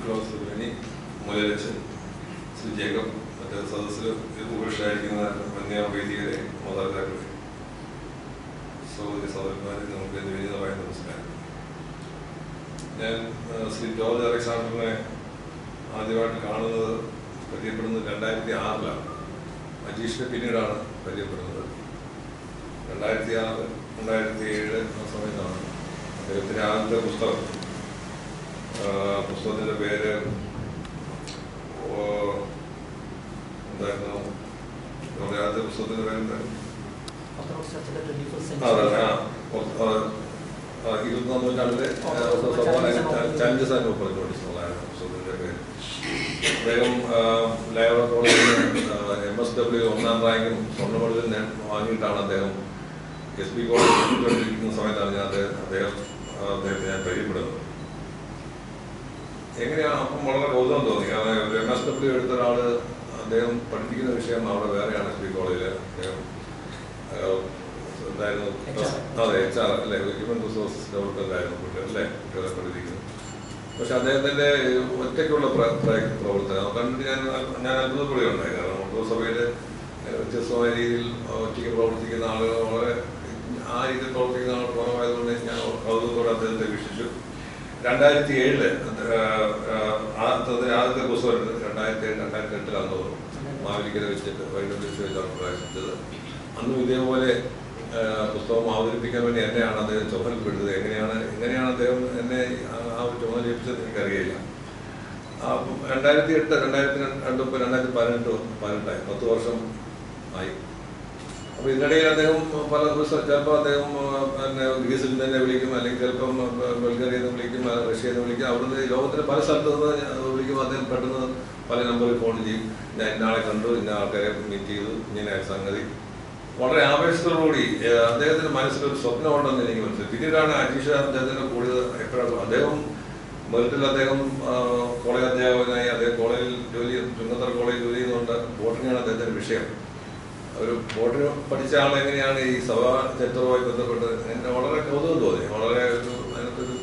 Nicholas Subramani മുലരച്ചൻ Shri Jacob മറ്റേ സദസ്സിൽ ഉപേക്ഷായിരിക്കുന്ന വന്യ വൈദികരെ മാതാപിതാക്കളെ സഹോദരി സഹോദരന്മാരെ നമുക്ക് എൻ്റെ വിനീതമായ നമസ്കാരം ഞാൻ ആ, ശ്രീ ജോർജ് അലക്സാണ്ടറിനെ ആദ്യമായിട്ട് കാണുന്നത് പരിചയപ്പെടുന്നത് രണ്ടായിരത്തി ആറിലാണ് അജീഷിനെ പിന്നീടാണ് പരിചയപ്പെടുന്നത് രണ്ടായിരത്തി ആറ് രണ്ടായിരത്തി ഏഴ് ആ സമയത്താണ് അദ്ദേഹത്തിൻ്റെ ആദ്യത്തെ പുസ്തകം ആ, പുസ്തകത്തിൻ്റെ പേര് ഓ, എന്തായിരുന്നു നമ്മുടെ ആദ്യത്തെ പുസ്തകത്തിൻ്റെ പേരെന്തായിരുന്നു Orthodox Church of the 21st അതെ century. ആ ഓ- ആ, ആ, ഇരുപത്തൊന്നാം നൂറ്റാണ്ടിലെ ഓ, Challenges and Opportunities. Challenges and opportunities എന്നുള്ളതാണ് പുസ്തകത്തിൻ്റെ പേര് അദ്ദേഹം ലയവ കോളേജിൽ എം എസ് ഡബ്ല്യു ഒന്നാം റാങ്കും സ്വർണ്ണ മെഡലും നേ- വാങ്ങിയിട്ടാണ് അദ്ദേഹം എസ് പി കോളേജിൽ ഇരിക്കുന്ന സമയത്താണ് ഞാൻ അദ്ദേഹം അദ്ദേഹം ആ, അദ്ദേഹത്തെ ഞാൻ പരിചയപ്പെടുന്നത് എങ്ങനെയാണ് അപ്പം വളരെ കൗതുകം തോന്നി കാരണം ഒരു എം എസ് ഡബ്ല്യു എടുത്ത ഒരാൾ അദ്ദേഹം പഠിപ്പിക്കുന്ന വിഷയം അവിടെ വേറെയാണ് എസ് പി കോളേജിൽ അദ്ദേഹം ആ, എന്തായിരുന്നു HR. അതെ എച്ച് ആർ അല്ലെ ഹ്യൂമൻ റിസോഴ്സസ് ഡെവലപ്മെന്റ് ആയിരുന്നു കുട്ടികൾ അല്ലേ കുട്ടികളെ പഠിപ്പിക്കുന്നത് പക്ഷെ അദ്ദേഹത്തിന്റെ ഒറ്റയ്ക്കുള്ള പ്ര- പ്ര- പ്രവർത്തനം അത് കണ്ടിട്ട് ഞാൻ അൽ- ഞാൻ അത്ഭുതപ്പെടുകയുണ്ടായി കാരണം ഓട്ടോ സഭയിൽ വ്യത്യസ്തമായ രീതിയിൽ ഒറ്റയ്ക്ക് പ്രവർത്തിക്കുന്ന ആളുകൾ വളരെ ആ രീതിയിൽ പ്രവർത്തിക്കുന്ന ആൾ കുറവായതുകൊണ്ട് ഞാൻ കൗതുകത്തോടെ അദ്ദേഹത്തെ വീക്ഷിച്ചു രണ്ടായിരത്തി ഏഴില് ആദ്യത്തെ ആദ്യത്തെ പുസ്തകം രണ്ടായിരത്തി ഏഴ് രണ്ടായിരത്തി എട്ടിലാണ് തോന്നുന്നു മാവേലിക്കര വെച്ചിട്ട് വൈകുന്നേരം വെച്ച് വെച്ചാണ് പ്രകാശിച്ചത് അന്നും ഇതേപോലെ ആ, പുസ്തകം അവതരിപ്പിക്കാൻ വേണ്ടി എന്നെയാണ് അദ്ദേഹം ചുമതലപ്പെടുത്തത് എങ്ങനെയാണ് എങ്ങനെയാണ് അദ്ദേഹം എന്നെ ആ- ആ ഒരു ചുമതല ഏൽപ്പിച്ചത് എനിക്കറിയില്ല ആ, അപ്പം രണ്ടായിരത്തി എട്ട് രണ്ടായിരത്തി രണ്ട് ഇപ്പം രണ്ടായിരത്തി പതിനെട്ട് പതിനെട്ടായി പത്ത് വർഷം ആയി അപ്പൊ ഇതിനിടയിൽ അദ്ദേഹം പല ദിവസം ചിലപ്പോൾ അദ്ദേഹം ആ, പിന്നെ ഗ്രീസിൽ തന്നെ വിളിക്കും അല്ലെങ്കിൽ ചിലപ്പം ബൾഗറിയിൽ നിന്ന് വിളിക്കും ആ, റഷ്യയിൽ നിന്ന് വിളിക്കും അവിടുന്ന് ലോകത്തിന്റെ പല സ്ഥലത്ത് നിന്ന് ഞാൻ വിളിക്കും അദ്ദേഹം പെട്ടെന്ന് പല നമ്പറിൽ ഫോൺ ചെയ്യും ഞാൻ ഇന്നാളെ കണ്ടു ഇന്ന ആൾക്കാരെ മീറ്റ് ചെയ്തു ഇങ്ങനെ സംഗതി വളരെ ആവേശത്തോടുകൂടി ഏ, അദ്ദേഹത്തിന്റെ മനസ്സിലൊരു സ്വപ്നം ഉണ്ടെന്ന് എനിക്ക് മനസ്സിലായി പിന്നീടാണ് അജീഷ അദ്ദേഹത്തിന്റെ കൂടുതൽ എപ്പോഴാണ് അദ്ദേഹം മെറിറ്റിൽ അദ്ദേഹം ആ, കോളേജ് അധ്യാപകനായി അദ്ദേഹം കോളേജിൽ ജോലി ചുങ്കത്തറ കോളേജിൽ ജോലി ചെയ്യുന്നുണ്ട് ബോട്ടണിയാണ് അദ്ദേഹത്തിന്റെ വിഷയം ഒരു ബോട്ടിന് പഠിച്ച ആൾ എങ്ങനെയാണ് ഈ സഭാ ചരിത്രവുമായി ബന്ധപ്പെട്ട് എന്നെ വളരെ കൗതുകം തോന്നി വളരെ ഒരു അതിനകത്തൊരു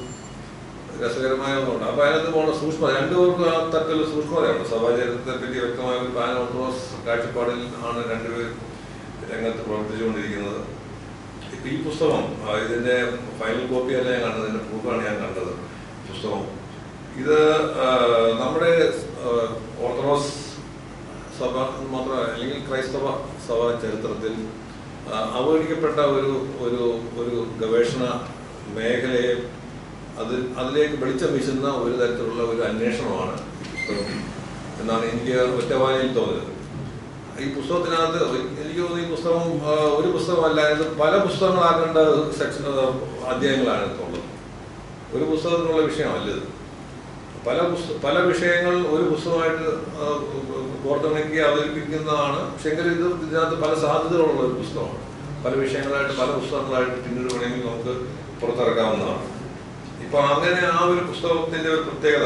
രസകരമായ ഒന്നുണ്ട് അപ്പൊ അതിനകത്ത് പോണ സൂക്ഷ്മത രണ്ടുപേർക്കും ആ തരത്തിലുള്ള സൂക്ഷ്മതയാണ് സഭാചരിത്രത്തെ പറ്റി വ്യക്തമായ ഒരു പാൻ ഓർത്തഡോക്സ് കാഴ്ചപ്പാടിൽ ആണ് രണ്ടുപേരും രംഗത്ത് പ്രവർത്തിച്ചുകൊണ്ടിരിക്കുന്നത് ഇപ്പൊ ഈ പുസ്തകം ആ, ഇതിന്റെ ഫൈനൽ കോപ്പി അല്ല ഞാൻ കണ്ടത് ഇതിന്റെ പ്രൂഫാണ് ഞാൻ കണ്ടത് പുസ്തകം ഇത് ആ, നമ്മുടെ ആ, ഓർത്തഡോക്സ് സഭ എന്ന് മാത്രമല്ല അല്ലെങ്കിൽ ക്രൈസ്തവ സഭ ചരിത്രത്തിൽ ആ, അവഗണിക്കപ്പെട്ട ഒരു ഒരു ഒരു ഗവേഷണ മേഖലയെ അത് അതിലേക്ക് വെളിച്ചം വീശുന്ന ഒരു തരത്തിലുള്ള ഒരു അന്വേഷണമാണ് ഈ പുസ്തകം എന്നാണ് എനിക്ക് ഒറ്റവാനയിൽ തോന്നിയത് ഈ പുസ്തകത്തിനകത്ത് എനിക്ക് തോന്നുന്നു ഈ പുസ്തകം ആ, ഒരു പുസ്തകമല്ല ഇത് പല പുസ്തകങ്ങളാക്കേണ്ട സെക്ഷൻ അധ്യായങ്ങളാണ് ഇതിനുള്ളത് ഒരു പുസ്തകത്തിനുള്ള വിഷയമല്ല ഇത് പല പുസ്ത പല വിഷയങ്ങൾ ഒരു പുസ്തകമായിട്ട് ആ, കോർത്തിണക്കി അവതരിപ്പിക്കുന്നതാണ് പക്ഷെ എങ്കിലും ഇത് ഇതിനകത്ത് പല സാധ്യതകളുള്ള ഒരു പുസ്തകമാണ് പല വിഷയങ്ങളായിട്ട് പല പുസ്തകങ്ങളായിട്ട് പിന്നീട് വേണമെങ്കിൽ നമുക്ക് പുറത്തിറക്കാവുന്നതാണ് ഇപ്പൊ അങ്ങനെ ആ ഒരു പുസ്തകത്തിന്റെ ഒരു പ്രത്യേകത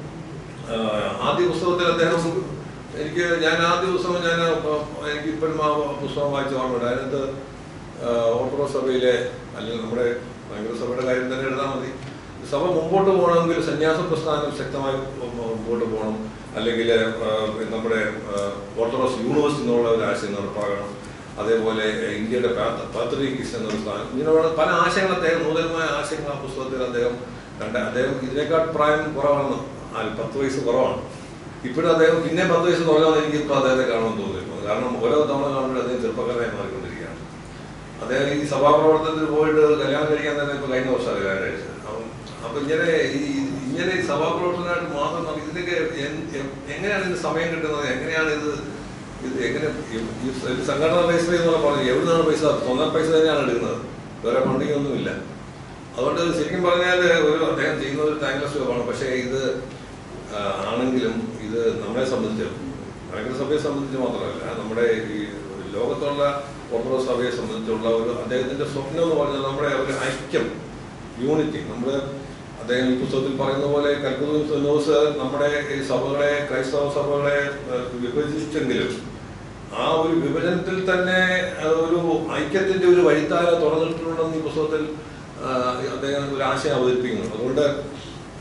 ആ, ആദ്യ പുസ്തകത്തിൽ അദ്ദേഹം എനിക്ക് ഞാൻ ആദ്യ പുസ്തകം ഞാൻ എനിക്ക് ഇപ്പോഴും ആ പുസ്തകം വായിച്ച ഓർമ്മയുണ്ട് അതിനകത്ത് ആ, ഓർത്തഡോക്സ് സഭയിലെ അല്ലെങ്കിൽ നമ്മുടെ ഭയങ്കര സഭയുടെ കാര്യം തന്നെ എഴുതാൻ മതി സഭ മുമ്പോട്ട് പോകണമെങ്കിൽ സന്യാസ പ്രസ്ഥാനം ശക്തമായി മുമ്പോട്ട് പോകണം അല്ലെങ്കിൽ ആ, നമ്മുടെ ആ, ഓർത്തഡോക്സ് യൂണിവേഴ്സിറ്റി എന്നുള്ള ഒരു ആശയം നടപ്പാകണം അതേപോലെ ഇന്ത്യയുടെ പാത്രീകിസ് എന്നൊരു സ്ഥാനം ഇങ്ങനെയുള്ള പല ആശയങ്ങൾ അദ്ദേഹം നൂതനമായ ആശയങ്ങൾ ആ പുസ്തകത്തിൽ അദ്ദേഹം കണ്ട അദ്ദേഹം ഇതിനേക്കാൾ പ്രായം കുറവാണെന്ന് ആ പത്ത് വയസ്സ് കുറവാണ് ഇപ്പോഴും അദ്ദേഹം പിന്നെ പത്ത് വയസ്സ് കുറവാണെന്ന് എനിക്ക് ഇപ്പോൾ അദ്ദേഹത്തെ കാണാൻ തോന്നിയിരുന്നു കാരണം ഓരോ തവണ കാണുമ്പോൾ അദ്ദേഹം ചെറുപ്പക്കാരായി മാറിക്കൊണ്ടിരിക്കുകയാണ് അദ്ദേഹം ഈ സഭാപ്രവർത്തനത്തിൽ പോയിട്ട് കല്യാണം കഴിക്കാൻ തന്നെ ഇപ്പൊ കഴിഞ്ഞ വർഷം കല്യാണം കഴിച്ചത് അപ്പം അപ്പൊ ഇങ്ങനെ ഈ ഇങ്ങനെ ഈ സഭാപ്രവർത്തനമായിട്ട് മാത്രം നമുക്ക് ഇതിനൊക്കെ എൻ- എ- എങ്ങനെയാണ് ഇതിന് സമയം കിട്ടുന്നത് എങ്ങനെയാണ് ഇത് ഇത് എങ്ങനെ ഈ- ഈ ഒരു സംഘടന രജിസ്റ്റർ ചെയ്യുന്ന പറഞ്ഞു എവിടുന്നാണ് പൈസ സ്വന്തം പൈസ തന്നെയാണ് എടുക്കുന്നത് വേറെ ഫണ്ടിങ് ഒന്നുമില്ല അതുകൊണ്ട് ശരിക്കും പറഞ്ഞാൽ ഒരു അദ്ദേഹം ചെയ്യുന്ന ഒരു താങ്ക്ലെസ് ജോബാണ് പക്ഷേ ഇത് ആ, ആണെങ്കിലും ഇത് നമ്മളെ സംബന്ധിച്ച് ഭയങ്കര സഭയെ സംബന്ധിച്ച് മാത്രമല്ല നമ്മുടെ ഈ ലോകത്തുള്ള ഓർത്തഡോക്സ് സഭയെ സംബന്ധിച്ചുള്ള ഒരു അദ്ദേഹത്തിന്റെ സ്വപ്നം എന്ന് പറഞ്ഞാൽ നമ്മുടെ ഒരു ഐക്യം യൂണിറ്റി നമ്മുടെ അദ്ദേഹം ഈ പുസ്തകത്തിൽ പറയുന്ന പോലെ കൽക്കുദോസ് നമ്മുടെ ഈ സഭകളെ ക്രൈസ്തവ സഭകളെ ഏഹ്, വിഭജിച്ചെങ്കിലും ആ ഒരു വിഭജനത്തിൽ തന്നെ ഏഹ്, ഒരു ഐക്യത്തിന്റെ ഒരു വഴിത്താര തുറന്നിട്ടുണ്ടെന്ന് ഈ പുസ്തകത്തിൽ ആഹ്, അദ്ദേഹം ഒരു ആശയം അവതരിപ്പിക്കുന്നു അതുകൊണ്ട്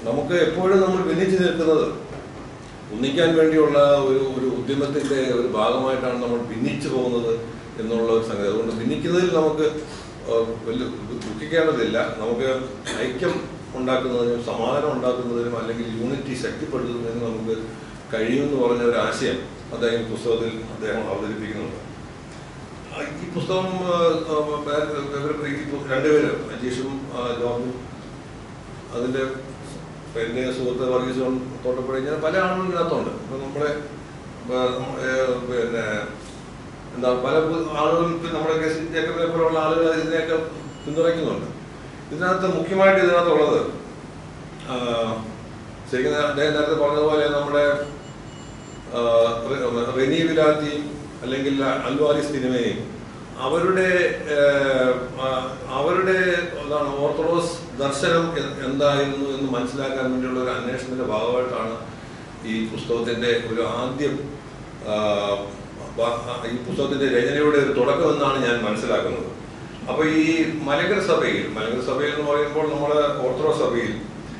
നമുക്ക് എപ്പോഴും നമ്മൾ ഭിന്നിച്ചു നിൽക്കുന്നത് ഒന്നിക്കാൻ വേണ്ടിയുള്ള ഒരു ഒരു ഉദ്യമത്തിന്റെ ഒരു ഭാഗമായിട്ടാണ് നമ്മൾ ഭിന്നിച്ചു പോകുന്നത് എന്നുള്ള ഒരു സംഗതി അതുകൊണ്ട് ഭിന്നിക്കുന്നതിൽ നമുക്ക് ആ, വലിയ ദു- ദുഃഖിക്കേണ്ടതില്ല നമുക്ക് ഐക്യം ഉണ്ടാക്കുന്നതിനും സമാധാനം ഉണ്ടാക്കുന്നതിനും അല്ലെങ്കിൽ യൂണിറ്റി ശക്തിപ്പെടുത്തുന്നതിനും നമുക്ക് കഴിയുമെന്ന് പറഞ്ഞ ഒരു ആശയം അദ്ദേഹം ഈ പുസ്തകത്തിൽ അദ്ദേഹം അവതരിപ്പിക്കുന്നുണ്ട് ആ, ഈ പുസ്തകം ആ, ആ, വേറെ- വേറെ- ഈ പു- രണ്ടുപേരും അജീഷും ആ, ജോർജും അതിന്റെ എൻ്റെ സുഹൃത്ത് വർഗീസ് ജോൺ തോട്ടപ്പുഴ ഇങ്ങനെ പല ആളുകളും ഇതിനകത്തുണ്ട് അപ്പൊ നമ്മളെ ആ, ഏ, പിന്നെ എന്താ പല പു- ആളുകളും ഇപ്പൊ നമ്മുടെ കെ സി ജേക്കബിനെ പോലുള്ള ആളുകൾ ഇതിനെയൊക്കെ പിന്തുണയ്ക്കുന്നുണ്ട് ഇതിനകത്ത് മുഖ്യമായിട്ട് ഇതിനകത്തുള്ളത് ആ, ശരിക്കും അദ്ദേഹം നേരത്തെ പറഞ്ഞതുപോലെ നമ്മുടെ ആ, റെ- റെനി വിലാത്തിയും അല്ലെങ്കിൽ അൽവാരി സിനിമയും അവരുടെ ഏഹ്, ആ, അവരുടെ എന്താണ് ഓർത്തഡോക്സ് ദർശനം എ- എന്തായിരുന്നു എന്ന് മനസ്സിലാക്കാൻ വേണ്ടിയുള്ള ഒരു അന്വേഷണത്തിന്റെ ഭാഗമായിട്ടാണ് ഈ പുസ്തകത്തിന്റെ ഒരു ആദ്യം ആ, വ- ആ, ഈ പുസ്തകത്തിന്റെ രചനയുടെ ഒരു തുടക്കം എന്നാണ് ഞാൻ മനസ്സിലാക്കുന്നത് അപ്പൊ ഈ മലങ്കര സഭയിൽ മലങ്കര സഭയിൽ എന്ന് പറയുമ്പോൾ നമ്മുടെ ഓർത്തഡോക്സ് സഭയിൽ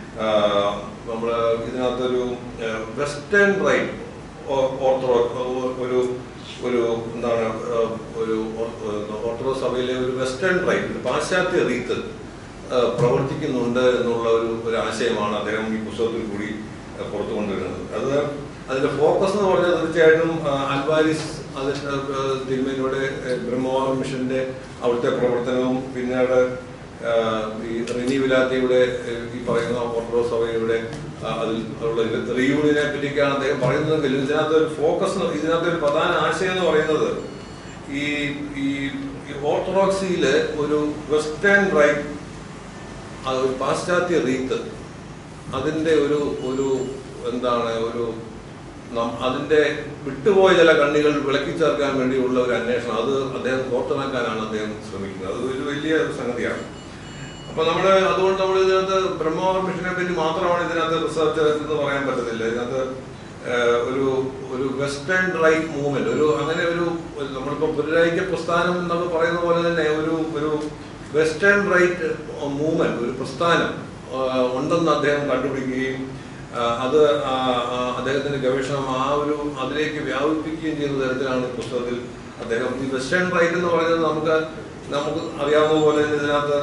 നമ്മൾ ഇതിനകത്തൊരു വെസ്റ്റേൺ റൈറ്റ് ഓർത്തഡോക്സ് ഒരു ഒരു എന്താണ് ആ, ഒരു ഓർ- ഓർത്തഡോക്സ് സഭയിലെ ഒരു വെസ്റ്റേൺ റൈറ്റ് ഒരു പാശ്ചാത്യ റീത്ത് ആ, പ്രവർത്തിക്കുന്നുണ്ട് എന്നുള്ള ഒരു ഒരു ആശയമാണ് അദ്ദേഹം ഈ പുസ്തകത്തിൽ കൂടി ആ, പുറത്തു കൊണ്ടുവരുന്നത് അത് അതിന്റെ ഫോക്കസ് എന്ന് പറഞ്ഞാൽ തീർച്ചയായിട്ടും ആ, അൽവാരിസ് അതിന്റെ ആ, തിരുമേനിയുടെ ആ, ബ്രഹ്മവാദ മിഷന്റെ അവിടുത്തെ പ്രവർത്തനവും പിന്നീട് ആ, ഈ റിനി വിലാത്തിയുടെ ആ, ഈ പറയുന്ന ഓർത്തഡോക്സ് സഭയുടെ ആ, അതിൽ ഉള്ള റീയൂണിയനെ പറ്റിയൊക്കെയാണ് അദ്ദേഹം പറയുന്നതെങ്കിലും ഇതിനകത്ത് ഒരു ഫോക്കസ് ഇതിനകത്ത് ഒരു പ്രധാന ആശയം എന്ന് പറയുന്നത് ഈ ഈ ഈ ഓർത്തഡോക്സിയില് ഒരു വെസ്റ്റേൺ റൈറ്റ് അത് ഒരു പാശ്ചാത്യ റീത്ത് അതിൻ്റെ ഒരു ഒരു എന്താണ് ഒരു നം- അതിൻ്റെ വിട്ടുപോയ ചില കണ്ണികൾ വിളക്കി ചേർക്കാൻ വേണ്ടിയുള്ള ഒരു അന്വേഷണം അത് അദ്ദേഹം കോർത്തിണക്കാനാണ് അദ്ദേഹം ശ്രമിക്കുന്നത് അത് ഒരു വലിയ ഒരു സംഗതിയാണ് അപ്പൊ നമ്മള് അതുകൊണ്ട് നമ്മൾ ഇതിനകത്ത് ബ്രഹ്മോർ മിഷനെ പറ്റി മാത്രമാണ് ഇതിനകത്ത് റിസർച്ച് എന്ന് പറയാൻ പറ്റത്തില്ല ഇതിനകത്ത് ഏഹ്, ഒരു ഒരു വെസ്റ്റേൺ റൈറ്റ് മൂവ്മെന്റ് ഒരു അങ്ങനെ ഒരു ഒരു നമ്മളിപ്പോ പുനരൈക്യ പ്രസ്ഥാനം എന്നൊക്കെ പറയുന്ന പോലെ തന്നെ ഒരു ഒരു വെസ്റ്റേൺ റൈറ്റ് മൂവ്മെന്റ് ഒരു പ്രസ്ഥാനം ആഹ്, ഉണ്ടെന്ന് അദ്ദേഹം കണ്ടുപിടിക്കുകയും ആഹ്, അത് ആഹ്, ആഹ്, അദ്ദേഹത്തിന്റെ ഗവേഷണം ആ ഒരു അതിലേക്ക് വ്യാപിപ്പിക്കുകയും ചെയ്യുന്ന തരത്തിലാണ് ഈ പുസ്തകത്തിൽ അദ്ദേഹം ഈ വെസ്റ്റേൺ റൈറ്റ് എന്ന് പറയുന്നത് നമുക്ക് നമുക്ക് അറിയാവുന്ന പോലെ തന്നെ ഇതിനകത്ത്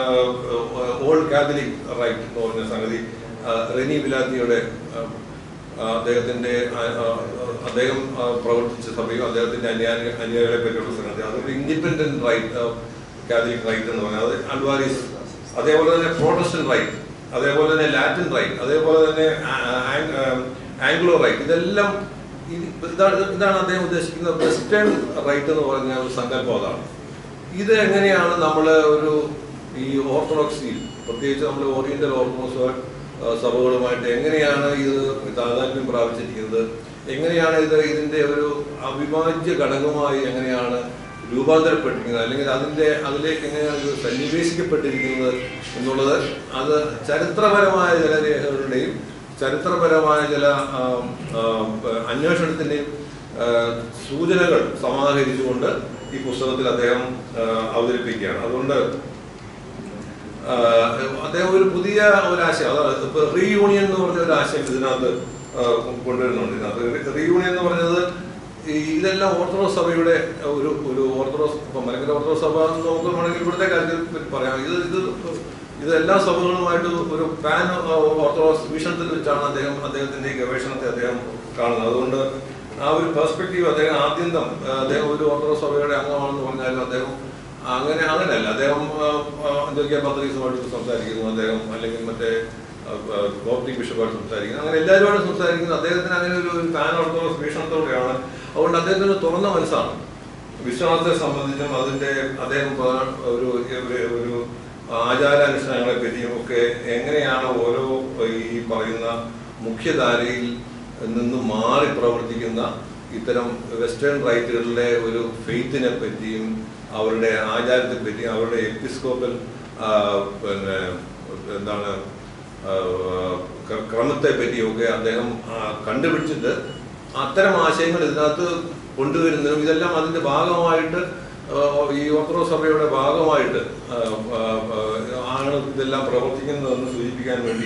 ഓൾഡ് കാത്തലിക് റൈറ്റ് എന്ന് പറഞ്ഞ സംഗതി ആ, റെനി വിലാത്തിയുടെ ആ, ആ, അദ്ദേഹത്തിന്റെ ആ, ആ, അദ്ദേഹം ആ, പ്രവർത്തിച്ച സഭയും അദ്ദേഹത്തിന്റെ അനുയായി അനുയായികളെ പറ്റിയുള്ള സംഗതി അതൊരു ഇൻഡിപെൻഡന്റ് റൈറ്റ് കാത്തലിക് റൈറ്റ് എന്ന് പറഞ്ഞാൽ അത് അൽവാരിസ് അതേപോലെ തന്നെ പ്രോട്ടസ്റ്റന്റ് റൈറ്റ് അതേപോലെ തന്നെ ലാറ്റിൻ റൈറ്റ് അതേപോലെ തന്നെ ആ- ആ- ആ- ആംഗ്ലോ റൈറ്റ് ഇതെല്ലാം ഇത് ഇതാണ് ഇതാണ് അദ്ദേഹം ഉദ്ദേശിക്കുന്ന വെസ്റ്റേൺ റൈറ്റ് എന്ന് പറഞ്ഞ ഒരു സങ്കല്പം അതാണ് ഇത് എങ്ങനെയാണ് നമ്മൾ ഒരു ഈ ഓർത്തഡോക്സിയിൽ പ്രത്യേകിച്ച് നമ്മൾ ഓറിയന്റൽ ഓർത്തഡോക്സ് ആ, സഭകളുമായിട്ട് എങ്ങനെയാണ് ഇത് താതാത്മ്യം പ്രാപിച്ചിരിക്കുന്നത് എങ്ങനെയാണ് ഇത് ഇതിന്റെ ഒരു അവിഭാജ്യ ഘടകമായി എങ്ങനെയാണ് രൂപാന്തരപ്പെട്ടിരിക്കുന്നത് അല്ലെങ്കിൽ അതിന്റെ അതിലേക്ക് എങ്ങനെയാണ് ഇത് സന്നിവേശിക്കപ്പെട്ടിരിക്കുന്നത് എന്നുള്ളത് അത് ചരിത്രപരമായ ചില രേഖകളുടെയും ചരിത്രപരമായ ചില ആ, ആ, അന്വേഷണത്തിന്റെയും ആ, സൂചനകൾ സമാഹരിച്ചുകൊണ്ട് ഈ പുസ്തകത്തിൽ അദ്ദേഹം ആ, അവതരിപ്പിക്കുകയാണ് അതുകൊണ്ട് ആ, അദ്ദേഹം ഒരു പുതിയ ഒരു ആശയം അതാണ് ഇപ്പൊ റീയൂണിയൻ എന്ന് പറഞ്ഞ ഒരു ആശയം ഇതിനകത്ത് ആ, കൊണ്ടുവരുന്നുണ്ട് ഇതിനകത്ത് റീയൂണിയൻ എന്ന് പറഞ്ഞത് ഈ ഇതെല്ലാം ഓർത്തഡോക്സ് സഭയുടെ ഒരു ഒരു ഓർത്തഡോക്സ് ഇപ്പൊ മലങ്കര ഓർത്തഡോക്സ് സഭ എന്ന് നമുക്ക് വേണമെങ്കിൽ ഇവിടുത്തെ കാര്യത്തിൽ പറ്റി പറയാം ഇത് ഇത് ഇത് എല്ലാ സഭകളുമായിട്ട് ഒരു പാൻ ഓർത്തഡോക്സ് വീക്ഷണത്തിൽ വെച്ചാണ് അദ്ദേഹം അദ്ദേഹത്തിന്റെ ഈ ഗവേഷണത്തെ അദ്ദേഹം കാണുന്നത് അതുകൊണ്ട് ആ ഒരു പെർസ്പെക്റ്റീവ് അദ്ദേഹം ആദ്യന്തം ആ, അദ്ദേഹം ഒരു ഓർത്തഡോക്സ് സഭയുടെ അംഗമാണെന്ന് പറഞ്ഞാലും അദ്ദേഹം അങ്ങനെ അങ്ങനെയല്ല അദ്ദേഹം എന്തൊക്കെയാ പത്രീസുമായിട്ട് സംസാരിക്കുന്നു അദ്ദേഹം അല്ലെങ്കിൽ മറ്റേ ഗോപ്റ്റിക് ബിഷപ്പായിട്ട് സംസാരിക്കുന്നു അങ്ങനെ എല്ലാവരുമായിട്ട് സംസാരിക്കുന്നു അദ്ദേഹത്തിന് അങ്ങനെ ഒരു ഒരു പാൻ ഓർത്തഡോക്സ് വീക്ഷണത്തോടെയാണ് അതുകൊണ്ട് അദ്ദേഹത്തിന് ഒരു തുറന്ന മനസ്സാണ് വിശ്വാസത്തെ സംബന്ധിച്ചും അതിന്റെ അദ്ദേഹം പ്രധാന- ഒരു ഒരു- ഒരു ആചാരാനുഷ്ഠാനങ്ങളെ പറ്റിയും ഒക്കെ എങ്ങനെയാണ് ഓരോ ഈ പറയുന്ന മുഖ്യധാരയിൽ നിന്ന് മാറി പ്രവർത്തിക്കുന്ന ഇത്തരം വെസ്റ്റേൺ റൈറ്റുകളിലെ ഒരു ഫെയ്ത്തിനെ പറ്റിയും അവരുടെ ആചാരത്തെ പറ്റിയും അവരുടെ എപ്പിസ്കോപ്പൽ ആ, പിന്നെ എന്താണ് ആ, ക്ര- ക്രമത്തെ പറ്റിയൊക്കെ അദ്ദേഹം ആ, കണ്ടുപിടിച്ചിട്ട് അത്തരം ആശയങ്ങൾ ഇതിനകത്ത് കൊണ്ടുവരുന്നതിനും ഇതെല്ലാം അതിന്റെ ഭാഗമായിട്ട് ആ, ഈ ഓർത്തഡോക്സ് സഭയുടെ ഭാഗമായിട്ട് ആ, ആ, ആ, ആണ് ഇതെല്ലാം പ്രവർത്തിക്കുന്നതെന്ന് സൂചിപ്പിക്കാൻ വേണ്ടി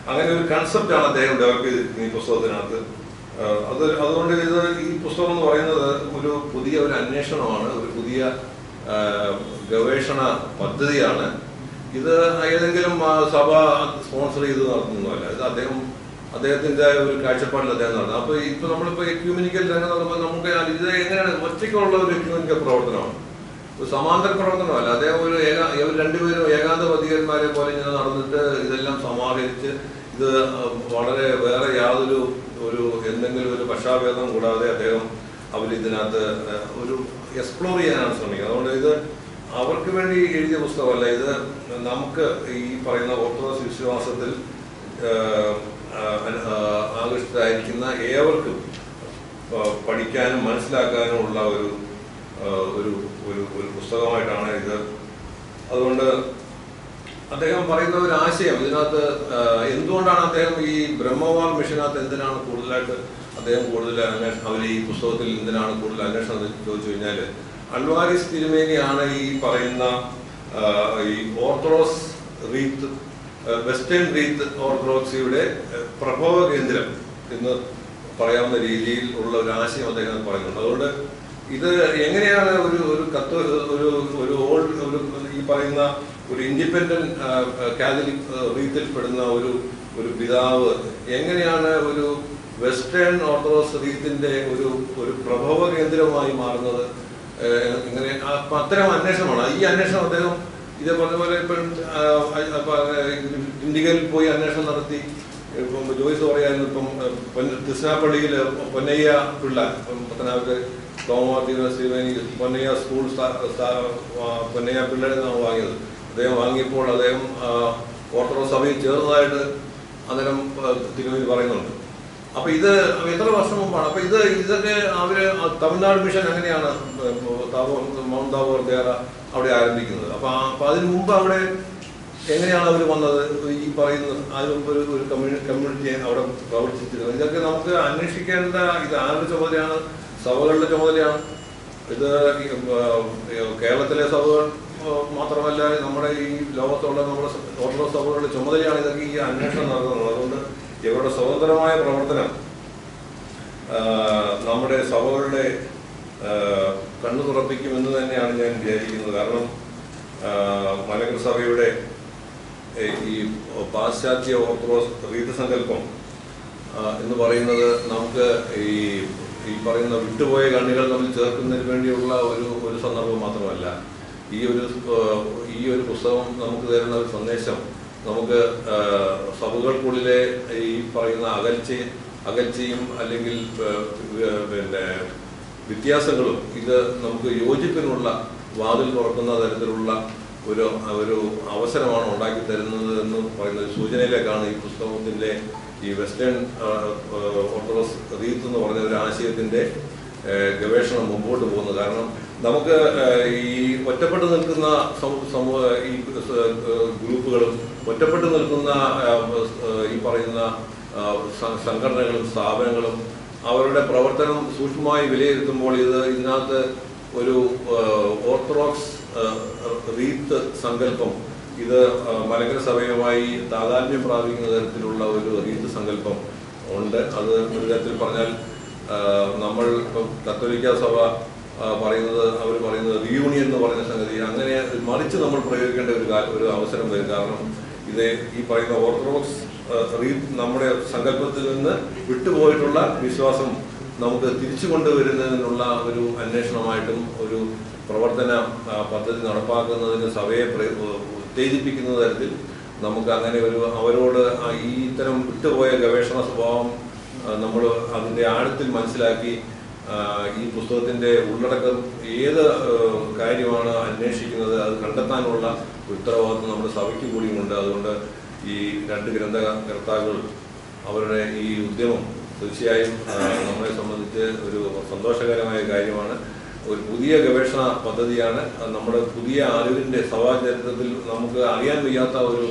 അങ്ങനെ ഒരു കൺസെപ്റ്റാണ് അദ്ദേഹം ഡെവലപ്പ് ചെയ്തിരിക്കുന്നത് ഈ പുസ്തകത്തിനകത്ത് ആ, അത് അതുകൊണ്ട് ഇത് ഈ പുസ്തകം എന്ന് പറയുന്നത് ഒരു പുതിയ ഒരു അന്വേഷണമാണ് ഒരു പുതിയ ആ, ഗവേഷണ പദ്ധതിയാണ് ഇത് ഏതെങ്കിലും ആ, സഭ സ്പോൺസർ ചെയ്ത് നടത്തുന്നതല്ല ഇത് അദ്ദേഹം അദ്ദേഹത്തിന്റെ ഒരു കാഴ്ചപ്പാടിൽ അദ്ദേഹം നടത്തുന്നത് അപ്പൊ ഇപ്പൊ നമ്മളിപ്പോ എക്യൂമിനിക്കൽ രംഗം നടക്കുമ്പോൾ നമുക്ക് ഇത് എങ്ങനെയാണ് ഒറ്റയ്ക്കുള്ള ഒരു എക്യൂമിനിക്കൽ പ്രവർത്തനമാണ് ഒരു സമാന്തര പ്രവർത്തനമല്ല അദ്ദേഹം ഒരു ഏക ഇവർ രണ്ടുപേരും ഏകാന്ത പതികന്മാരെ പോലെ ഇങ്ങനെ നടന്നിട്ട് ഇതെല്ലാം സമാഹരിച്ച് ഇത് വളരെ വേറെ യാതൊരു ഒരു എന്തെങ്കിലും ഒരു പക്ഷാഭേദം കൂടാതെ അദ്ദേഹം അവർ ഇതിനകത്ത് ഒരു എക്സ്പ്ലോർ ചെയ്യാനാണ് ശ്രമിക്കുന്നത് അതുകൊണ്ട് ഇത് അവർക്ക് വേണ്ടി എഴുതിയ പുസ്തകമല്ല ഇത് നമുക്ക് ഈ പറയുന്ന ഓർത്തഡോക്സ് വിശ്വാസത്തിൽ ആഹ്, ആഹ്, ആഹ്, ആകൃഷ്ടരായിരിക്കുന്ന ഏവർക്കും ആഹ്, പഠിക്കാനും മനസ്സിലാക്കാനും ഉള്ള ഒരു ആഹ്, ഒരു ഒരു ഒരു പുസ്തകമായിട്ടാണ് ഇത് അതുകൊണ്ട് അദ്ദേഹം പറയുന്ന ഒരു ആശയം ഇതിനകത്ത് ആഹ്, എന്തുകൊണ്ടാണ് അദ്ദേഹം ഈ ബ്രഹ്മവാൾ മിഷനകത്ത് എന്തിനാണ് കൂടുതലായിട്ട് അദ്ദേഹം കൂടുതൽ അന്വേഷണം അവർ ഈ പുസ്തകത്തിൽ എന്തിനാണ് കൂടുതൽ അന്വേഷണം എന്ന് ചോദിച്ചു കഴിഞ്ഞാൽ അൽവാരിസ് തിരുമേനിയാണ് ഈ പറയുന്ന ആഹ്, ഈ ഓർത്തഡോക്സ് റീത്ത് ആഹ്, വെസ്റ്റേൺ റീത്ത് ഓർത്തഡോക്സിയുടെ ആഹ്, പ്രഭവ കേന്ദ്രം എന്ന് പറയാവുന്ന രീതിയിൽ ഉള്ള ഒരു ആശയം അദ്ദേഹം പറയുന്നുണ്ട് അതുകൊണ്ട് ഇത് എങ്ങനെയാണ് ഒരു ഒരു കത്ത് ഒരു ഒരു ഓൾഡ് ഒരു ഈ പറയുന്ന ഒരു ഇൻഡിപെൻഡന്റ് കാതലിക് റീത്തിൽ പെടുന്ന ഒരു ഒരു പിതാവ് എങ്ങനെയാണ് ഒരു വെസ്റ്റേൺ ഓർത്തഡോക്സ് റീത്തിന്റെ ഒരു ഒരു പ്രഭവ കേന്ദ്രമായി മാറുന്നത് ഏഹ് ഇങ്ങനെ ആ- അപ്പൊ അത്തരം അന്വേഷണമാണ് ഈ അന്വേഷണം അദ്ദേഹം ഇതേ പറഞ്ഞ പോലെ ഇപ്പം ഇന്ത്യയിൽ പോയി അന്വേഷണം നടത്തി ഇപ്പം ജോയിസ് പറയായിരുന്നു ഇപ്പം ഏഹ്, പൊന്ന- തിരുനാപ്പള്ളിയിൽ പൊന്നയ്യ പിള്ള ഇപ്പം പത്തനാപുരത്ത് തോമാർത്തി ശ്രീവേണി പൊന്നയ്യ സ്കൂൾ സ്ഥാ- സ്ഥാ- ആ, പൊന്നയ്യ പിള്ളയുടെ നിന്നാണ് വാങ്ങിയത് അദ്ദേഹം വാങ്ങിയപ്പോൾ അദ്ദേഹം ആ, ഓർത്തഡോക്സ് സഭയിൽ ചേർന്നതായിട്ട് അന്നേരം ആ, തിരുവേണി പറയുന്നുണ്ട് അപ്പൊ ഇത് എത്ര വർഷം മുമ്പാണ് അപ്പൊ ഇത് ഇതൊക്കെ അവര് തമിഴ്നാട് മിഷൻ അങ്ങനെയാണ് താവോ മൗണ്ട് താവോർ ദേറ അവിടെ ആരംഭിക്കുന്നത് അപ്പൊ ആ- അപ്പൊ അതിന് മുമ്പ് അവിടെ എങ്ങനെയാണ് അവർ വന്നത് ഈ പറയുന്ന അതിന് മുമ്പ് ഒരു ഒരു കമ്മ്യൂണി കമ്മ്യൂണിറ്റി അവിടെ പ്രവർത്തിച്ചിരുന്നത് ഇതൊക്കെ നമുക്ക് അന്വേഷിക്കേണ്ട ഇത് ആരുടെ ചുമതലയാണ് സഭകളുടെ ചുമതലയാണ് ഇത് ഈ, ആ, കേരളത്തിലെ സഭകൾ ആ, മാത്രമല്ല നമ്മുടെ ഈ ലോകത്തുള്ള നമ്മുടെ ഓർത്തഡോക്സ് സഭകളുടെ ചുമതലയാണ് ഇതൊക്കെ ഈ അന്വേഷണം നടത്തുന്നത് അതുകൊണ്ട് ഇവരുടെ സ്വതന്ത്രമായ പ്രവർത്തനം ആ, നമ്മുടെ സഭകളുടെ ആ, കണ്ണു തുറപ്പിക്കുമെന്ന് തന്നെയാണ് ഞാൻ വിചാരിക്കുന്നത് കാരണം ആ, മലങ്കര സഭയുടെ ഏ, ഈ പാശ്ചാത്യ ഓർത്തഡോക്സ് റീതസങ്കല്പം ആ, എന്ന് പറയുന്നത് നമുക്ക് ഈ ഈ പറയുന്ന വിട്ടുപോയ കണ്ണികൾ തമ്മിൽ ചേർക്കുന്നതിന് വേണ്ടിയുള്ള ഒരു ഒരു സന്ദർഭം മാത്രമല്ല ഈ ഒരു ആ, ഈ ഒരു പുസ്തകം നമുക്ക് തരുന്ന ഒരു സന്ദേശം നമുക്ക് ആ, സഭകൾക്കുള്ളിലെ ഈ പറയുന്ന അകൽച്ച അകൽച്ചയും അല്ലെങ്കിൽ ആ, ആ, പിന്നെ വ്യത്യാസങ്ങളും ഇത് നമുക്ക് യോജിപ്പിനുള്ള വാതിൽ തുറക്കുന്ന തരത്തിലുള്ള ഒരു ഒരു അവസരമാണ് ഉണ്ടാക്കി തരുന്നത് എന്ന് പറയുന്ന ഒരു സൂചനയിലേക്കാണ് ഈ പുസ്തകത്തിന്റെ ഈ വെസ്റ്റേൺ ആ, ആ, ഓർത്തഡോക്സ് റീത്ത് എന്ന് പറഞ്ഞ ഒരു ആശയത്തിന്റെ ആ, ഗവേഷണം മുമ്പോട്ട് പോകുന്നത് കാരണം നമുക്ക് ആ, ഈ ഒറ്റപ്പെട്ട് നിൽക്കുന്ന സമൂ- സമൂഹ ഈ സ- ഗ്രൂപ്പുകളും ഒറ്റപ്പെട്ട് നിൽക്കുന്ന ആ, ആ, ഈ പറയുന്ന ആ, സ- സംഘടനകളും സ്ഥാപനങ്ങളും അവരുടെ പ്രവർത്തനം സൂക്ഷ്മമായി വിലയിരുത്തുമ്പോൾ ഇത് ഇതിനകത്ത് ഒരു ആ, ഓർത്തഡോക്സ് ആ, റീത്ത് സങ്കല്പം ഇത് ആ, മലങ്കര സഭയുമായി താതാത്മ്യം പ്രാപിക്കുന്ന തരത്തിലുള്ള ഒരു റീത്ത് സങ്കല്പം ഉണ്ട് അത് ഒരു തരത്തിൽ പറഞ്ഞാൽ ആ, നമ്മൾ ഇപ്പം കത്തോലിക്ക സഭ ആ, പറയുന്നത് അവർ പറയുന്നത് റീയൂണിയൻ എന്ന് പറയുന്ന സംഗതി അങ്ങനെ മറിച്ച് നമ്മൾ പ്രയോഗിക്കേണ്ട ഒരു കാ- ഒരു അവസരം വരും കാരണം ഇത് ഈ പറയുന്ന ഓർത്തഡോക്സ് ആ, റീ- നമ്മുടെ സങ്കല്പത്തിൽ നിന്ന് വിട്ടുപോയിട്ടുള്ള വിശ്വാസം നമുക്ക് തിരിച്ചു കൊണ്ടുവരുന്നതിനുള്ള ഒരു അന്വേഷണമായിട്ടും ഒരു പ്രവർത്തന ആ, പദ്ധതി നടപ്പാക്കുന്നതിന് സഭയെ പ്ര- ഉത്തേജിപ്പിക്കുന്ന തരത്തിൽ നമുക്ക് അങ്ങനെ ഒരു അവരോട് ആ ഈ ഇത്തരം വിട്ടുപോയ ഗവേഷണ സ്വഭാവം നമ്മൾ അതിൻ്റെ ആഴത്തിൽ മനസ്സിലാക്കി ആ, ഈ പുസ്തകത്തിന്റെ ഉള്ളടക്കം ഏത് ആ, കാര്യമാണ് അന്വേഷിക്കുന്നത് അത് കണ്ടെത്താനുള്ള ഉത്തരവാദിത്വം നമ്മുടെ സഭയ്ക്ക് കൂടിയുമുണ്ട് അതുകൊണ്ട് ഈ രണ്ട് ഗ്രന്ഥകർത്താക്കൾ അവരുടെ ഈ ഉദ്യമം തീർച്ചയായും ആ, നമ്മളെ സംബന്ധിച്ച് ഒരു സന്തോഷകരമായ കാര്യമാണ് ഒരു പുതിയ ഗവേഷണ പദ്ധതിയാണ് അത് നമ്മുടെ പുതിയ അറിവിന്റെ സഭാചരിത്രത്തിൽ നമുക്ക് അറിയാൻ വയ്യാത്ത ഒരു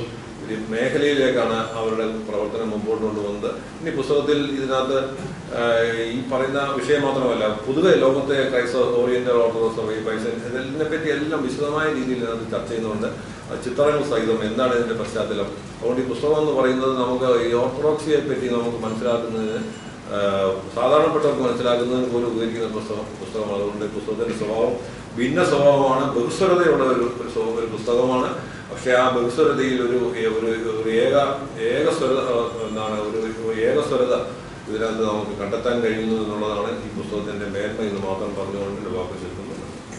ഒരു മേഖലയിലേക്കാണ് അവരുടെ പ്രവർത്തനം മുമ്പോട്ട് കൊണ്ടുവന്നത് ഇനി പുസ്തകത്തിൽ ഇതിനകത്ത് ആഹ്, ഈ പറയുന്ന വിഷയം മാത്രമല്ല പൊതുവെ ലോകത്തെ ക്രൈസ്തവ ഓറിയന്റൽ ഓർത്തഡോക്സ് സഭ പൈസൻ ഇതിനെപ്പറ്റി എല്ലാം വിശദമായ രീതിയിൽ ഇതിനകത്ത് ചർച്ച ചെയ്യുന്നുണ്ട് ആ ചിത്രങ്ങൾ സഹിതം എന്താണ് ഇതിന്റെ പശ്ചാത്തലം അതുകൊണ്ട് ഈ പുസ്തകം എന്ന് പറയുന്നത് നമുക്ക് ഈ ഓർത്തഡോക്സിയെ പറ്റി നമുക്ക് മനസ്സിലാക്കുന്നതിന് ആഹ്, സാധാരണപ്പെട്ടവർക്ക് മനസ്സിലാക്കുന്നതിന് പോലും ഉപകരിക്കുന്ന പുസ്തകം പുസ്തകമാണ് അതുകൊണ്ട് ഈ പുസ്തകത്തിന്റെ സ്വഭാവം ഭിന്ന സ്വഭാവമാണ് ബഹുസ്വരതയുള്ള ഒരു ഒരു സ്വ- ഒരു പുസ്തകമാണ് പക്ഷെ ആ ബഹുസ്വരതയിൽ ഒരു ഒരു ഒരു ഏക ഏകസ്വരത ആഹ്, എന്താണ് ഒരു ഒരു ഏകസ്വരത ഇതിനകത്ത് നമുക്ക് കണ്ടെത്താൻ കഴിയുന്നു എന്നുള്ളതാണ് ഈ പുസ്തകത്തിന്റെ മേന്മ എന്ന് മാത്രം പറഞ്ഞുകൊണ്ട് എൻ്റെ വാക്ക് ചുരുക്കുന്നു